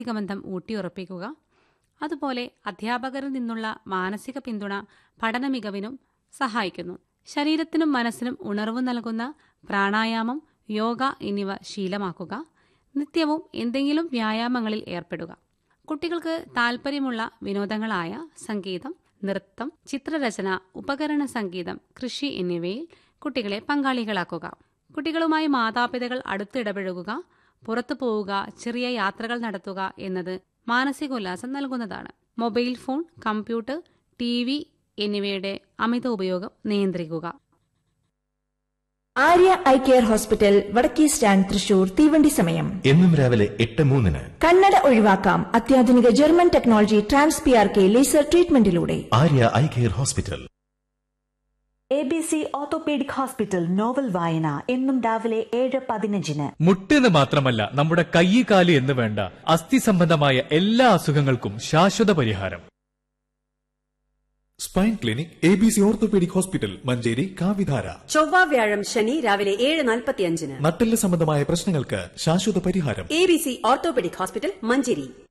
സാമൂഹിക ബന്ധം ഊട്ടിയുറപ്പിക്കുക അതുപോലെ അധ്യാപകരിൽ നിന്നുള്ള മാനസിക പിന്തുണ പഠന മികവിനും സഹായിക്കുന്നു ശരീരത്തിനും മനസ്സിനും ഉണർവ് നൽകുന്ന പ്രാണായാമം യോഗ എന്നിവ ശീലമാക്കുക നിത്യവും എന്തെങ്കിലും വ്യായാമങ്ങളിൽ ഏർപ്പെടുക കുട്ടികൾക്ക് താൽപ്പര്യമുള്ള വിനോദങ്ങളായ സംഗീതം നൃത്തം ചിത്രരചന ഉപകരണ സംഗീതം കൃഷി എന്നിവയിൽ കുട്ടികളെ പങ്കാളികളാക്കുക കുട്ടികളുമായി മാതാപിതാക്കൾ അടുത്തിടപഴകുക പുറത്തു പോവുക ചെറിയ യാത്രകൾ നടത്തുക എന്നത് മാനസികോല്ലാസം നൽകുന്നതാണ് mobile phone computer T V എന്നിവയുടെ അമിത ഉപയോഗം നിയന്ത്രിക്കുക ആര്യ ഐ കെയർ ഹോസ്പിറ്റൽ വടക്കേ സ്റ്റാൻഡ് തൃശൂർ തീവണ്ടി സമയം എന്നും രാവിലെ എട്ട് മൂന്നിന് കണ്ണട ഒഴിവാക്കാം അത്യാധുനിക German technology trans P R K laser ട്രീറ്റ്മെന്റിലൂടെ Arya eye care hospital A B C orthopaedic hospital novel വായന എന്നും രാവിലെ ഏഴ് പതിനഞ്ചിന് മുട്ടെന്ന് മാത്രമല്ല നമ്മുടെ കൈ കാല് എന്ന് വേണ്ട അസ്ഥി സംബന്ധമായ എല്ലാ അസുഖങ്ങൾക്കും ശാശ്വത പരിഹാരം spine clinic A B C orthopaedic hospital Manjeri കാവിധാര ചൊവ്വ വ്യാഴം ശനി രാവിലെ ഏഴ് നാൽപ്പത്തിയഞ്ചിന് നട്ടെല്ല് സംബന്ധമായ പ്രശ്നങ്ങൾക്ക് ശാശ്വത പരിഹാരം A B C orthopaedic hospital Manjeri